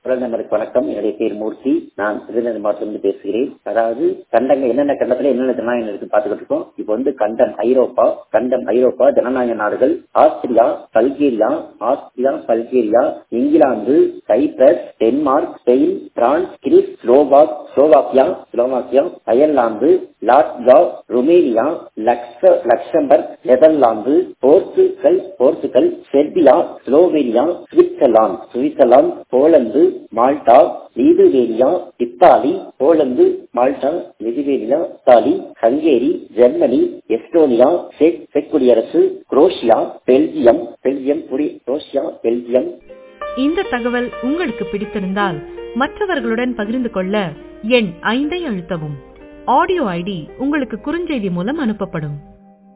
பிரதமருக்கு வணக்கம் என்னுடைய பேர் மூர்த்தி நான் விருதுநகர் மாவட்டத்திலிருந்து பேசுகிறேன் அதாவது கண்டங்கள் என்னென்ன கண்டத்துல என்னென்ன ஜனநாயகம் இருக்கு பார்த்துக்கிட்டு இருக்கோம் இப்போ வந்து கண்டம் ஐரோப்பா கண்டம் ஐரோப்பா ஜனநாயக நாடுகள் Austria Bulgaria Austria Bulgaria England Cyprus Denmark Spain France Greece Slovak Slovakia Slovakia Ireland லாட்வா Romania லக்ஸ Luxembourg Netherlands Portugal Portugal Serbia Slovenia Switzerland Switzerland Poland Malta Lithuania Italy Poland Malta Lithuania Italy Hungary Germany Estonia check check குடியரசு Croatia Belgium Belgium குடி Croatia Belgium இந்த தகவல் உங்களுக்கு பிடித்திருந்தால் மற்றவர்களுடன் பகிர்ந்து கொள்ள எண் ஐந்தை அழுத்தவும் ஆடியோ ஐடி உங்களுக்கு குறுஞ்செய்தி மூலம் அனுப்பப்படும்